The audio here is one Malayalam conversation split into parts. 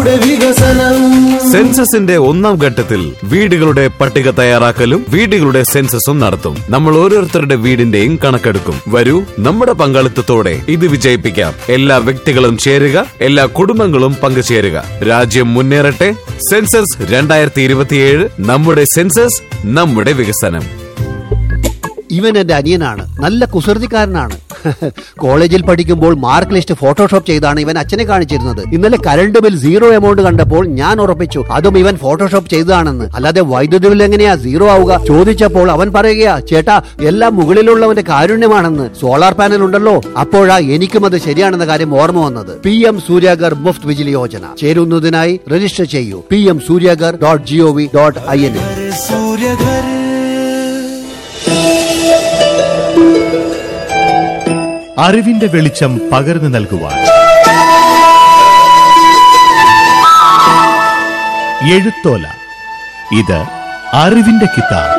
നമ്മുടെ വികസനം സെൻസസിന്റെ ഒന്നാം ഘട്ടത്തിൽ വീടുകളുടെ പട്ടിക തയ്യാറാക്കലും വീടുകളുടെ സെൻസസും നടത്തും നമ്മൾ ഓരോരുത്തരുടെ വീടിന്റെയും കണക്കെടുക്കും വരൂ നമ്മുടെ പങ്കാളിത്തത്തോടെ ഇത് വിജയിപ്പിക്കാം എല്ലാ വ്യക്തികളും ചേരുക എല്ലാ കുടുംബങ്ങളും പങ്കുചേരുക രാജ്യം മുന്നേറട്ടെ സെൻസസ് രണ്ടായിരത്തി ഇരുപത്തിയേഴ് നമ്മുടെ സെൻസസ് നമ്മുടെ വികസനം ഇവൻ എന്റെ അനിയനാണ് നല്ല കുസൃതിക്കാരനാണ് കോളേജിൽ പഠിക്കുമ്പോൾ മാർക്ക് ലിസ്റ്റ് ഫോട്ടോഷോപ്പ് ചെയ്താണ് ഇവൻ അച്ഛനെ കാണിച്ചിരുന്നത് ഇന്നലെ കറണ്ട് ബിൽ സീറോ എമൗണ്ട് കണ്ടപ്പോൾ ഞാൻ ഉറപ്പിച്ചു അതും ഇവൻ ഫോട്ടോഷോപ്പ് ചെയ്തതാണെന്ന് അല്ലാതെ വൈദ്യുതി ബിൽ എങ്ങനെയാ സീറോ ആവുക ചോദിച്ചപ്പോൾ അവൻ പറയുകയാ ചേട്ടാ എല്ലാം മുകളിലുള്ളവന്റെ കാരുണ്യമാണെന്ന് സോളാർ പാനൽ ഉണ്ടല്ലോ അപ്പോഴാ എനിക്കും അത് ശരിയാണെന്ന കാര്യം ഓർമ്മ വന്നത് പി എം സൂര്യാഗർ മുഫ്ത് വിജിലി യോജന ചേരുന്നതിനായി രജിസ്റ്റർ ചെയ്യൂ P M Suryaghar dot G O V dot I N Suryaghar അറിവിന്റെ വെളിച്ചം പകർന്നു നൽകുവാൻ എഴുത്തോല ഇത് അറിവിന്റെ കിതാബ്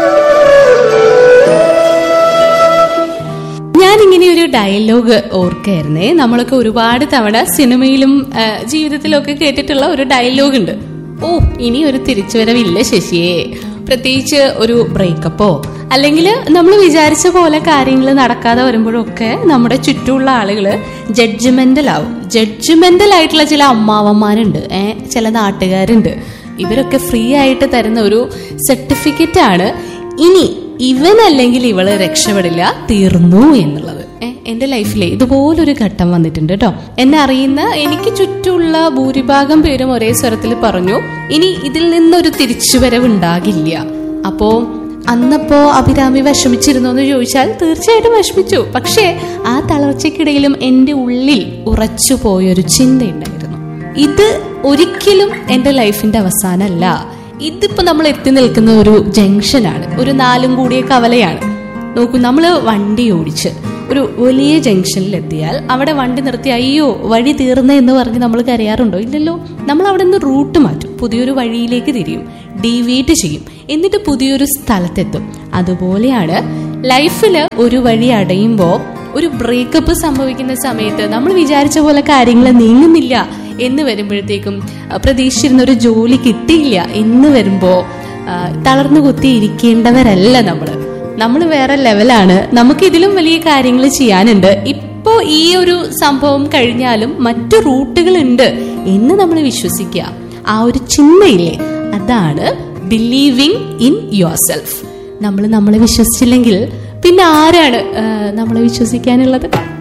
ഞാനിങ്ങനെ ഒരു ഡയലോഗ് ഓർക്കായിരുന്നേ നമ്മളൊക്കെ ഒരുപാട് തവണ സിനിമയിലും ആ, ജീവിതത്തിലും ഒക്കെ കേട്ടിട്ടുള്ള ഒരു ഡയലോഗ് ഉണ്ട് ഓ ഇനി ഒരു തിരിച്ചുവരവില്ല ശശിയെ പ്രത്യേകിച്ച് ഒരു ബ്രേക്കപ്പോ അല്ലെങ്കിൽ നമ്മൾ വിചാരിച്ച പോലെ കാര്യങ്ങൾ നടക്കാതെ വരുമ്പോഴൊക്കെ നമ്മുടെ ചുറ്റുമുള്ള ആളുകൾ ജഡ്ജ്മെന്റൽ ആവും ജഡ്ജ്മെന്റൽ ആയിട്ടുള്ള ചില അമ്മാവന്മാരുണ്ട് ഏ ചില നാട്ടുകാരുണ്ട് ഇവരൊക്കെ ഫ്രീ ആയിട്ട് തരുന്ന ഒരു സർട്ടിഫിക്കറ്റ് ആണ് ഇനി ഇവൻ അല്ലെങ്കിൽ ഇവള് രക്ഷപ്പെടില്ല തീർന്നു എന്നുള്ളത് ഏ, എന്റെ ലൈഫിലെ ഇതുപോലൊരു ഘട്ടം വന്നിട്ടുണ്ട് കേട്ടോ എന്നെ അറിയുന്ന എനിക്ക് ചുറ്റുമുള്ള ഭൂരിഭാഗം പേരും ഒരേ സ്വരത്തിൽ പറഞ്ഞു ഇനി ഇതിൽ നിന്നൊരു തിരിച്ചുവരവ് ഉണ്ടാകില്ല അപ്പോ അന്നപ്പോ അഭിരാമി വിഷമിച്ചിരുന്നോ എന്ന് ചോദിച്ചാൽ തീർച്ചയായിട്ടും വിഷമിച്ചു പക്ഷേ ആ തളർച്ചയ്ക്കിടയിലും എന്റെ ഉള്ളിൽ ഉറച്ചു പോയൊരു ചിന്തയുണ്ടായിരുന്നു ഇത് ഒരിക്കലും എന്റെ ലൈഫിന്റെ അവസാനമല്ല ഇതിപ്പോ നമ്മൾ എത്തി നിൽക്കുന്ന ഒരു ജംഗ്ഷനാണ് ഒരു നാലും കൂടിയ കവലയാണ് നോക്കൂ നമ്മൾ വണ്ടി ഓടിച്ച് ഒരു വലിയ ജംഗ്ഷനിൽ എത്തിയാൽ അവിടെ വണ്ടി നിർത്തി അയ്യോ വഴി തീർന്നേ എന്ന് പറഞ്ഞ് നമ്മൾ കരയാറുണ്ടോ ഇല്ലല്ലോ നമ്മൾ അവിടെ നിന്ന് റൂട്ട് മാറ്റും പുതിയൊരു വഴിയിലേക്ക് തിരിയും ഡീവിയേറ്റ് ചെയ്യും എന്നിട്ട് പുതിയൊരു സ്ഥലത്തെത്തും അതുപോലെയാണ് ലൈഫിൽ ഒരു വഴി അടയുമ്പോൾ ഒരു ബ്രേക്കപ്പ് സംഭവിക്കുന്ന സമയത്ത് നമ്മൾ വിചാരിച്ച പോലെ കാര്യങ്ങൾ നീങ്ങുന്നില്ല എന്ന് വരുമ്പോഴത്തേക്കും ആ, പ്രതീക്ഷിച്ചിരുന്ന ഒരു ജോലി കിട്ടിയില്ല എന്ന് വരുമ്പോ ആ, തളർന്നു കുത്തി ഇരിക്കേണ്ടവരല്ല നമ്മള് നമ്മൾ വേറെ ലെവലാണ് നമുക്ക് ഇതിലും വലിയ കാര്യങ്ങൾ ചെയ്യാനുണ്ട് ഇപ്പോ ഈ ഒരു സംഭവം കഴിഞ്ഞാലും മറ്റു റൂട്ടുകൾ ഉണ്ട് എന്ന് നമ്മൾ വിശ്വസിക്കുക ആ ഒരു ചിന്തയില്ലേ അതാണ് ബിലീവിങ് ഇൻ യുവർ സെൽഫ് നമ്മൾ നമ്മളെ വിശ്വസിച്ചില്ലെങ്കിൽ പിന്നെ ആരാണ് ആ, നമ്മളെ വിശ്വസിക്കാനുള്ളത്